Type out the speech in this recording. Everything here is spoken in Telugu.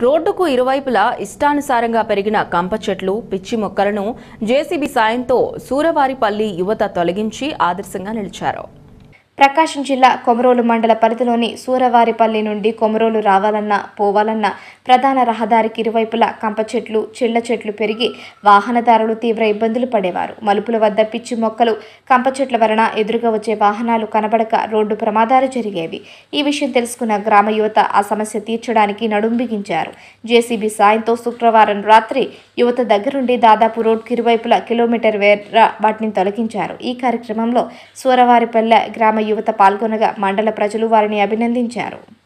రోడ్డుకు ఇరువైపులా ఇష్టానుసారంగా పెరిగిన కంప చెట్లు పిచ్చి మొక్కలను జేసీబీ సాయంతో సూరవారిపల్లి యువత తొలగించి ఆదర్శంగా నిలిచారు ప్రకాశం జిల్లా కొమరోలు మండల పరిధిలోని సూరవారిపల్లి నుండి కొమరోలు రావాలన్నా పోవాలన్నా ప్రధాన రహదారికి ఇరువైపులా కంప చెట్లు చిళ్ల చెట్లు పెరిగి వాహనదారులు తీవ్ర ఇబ్బందులు పడేవారు మలుపుల వద్ద పిచ్చి మొక్కలు కంప చెట్ల వలన ఎదురుగా వచ్చే వాహనాలు కనబడక రోడ్డు ప్రమాదాలు జరిగేవి ఈ విషయం తెలుసుకున్న గ్రామ యువత ఆ సమస్య తీర్చడానికి నడుం బిగించారు జేసీబీ సాయంతో శుక్రవారం రాత్రి యువత దగ్గరుండి దాదాపు రోడ్డుకి ఇరువైపులా కిలోమీటర్ వేర వాటిని తొలగించారు ఈ కార్యక్రమంలో సూరవారిపల్లె గ్రామ యువత పాల్గొనగా మండల ప్రజలు వారిని అభినందించారు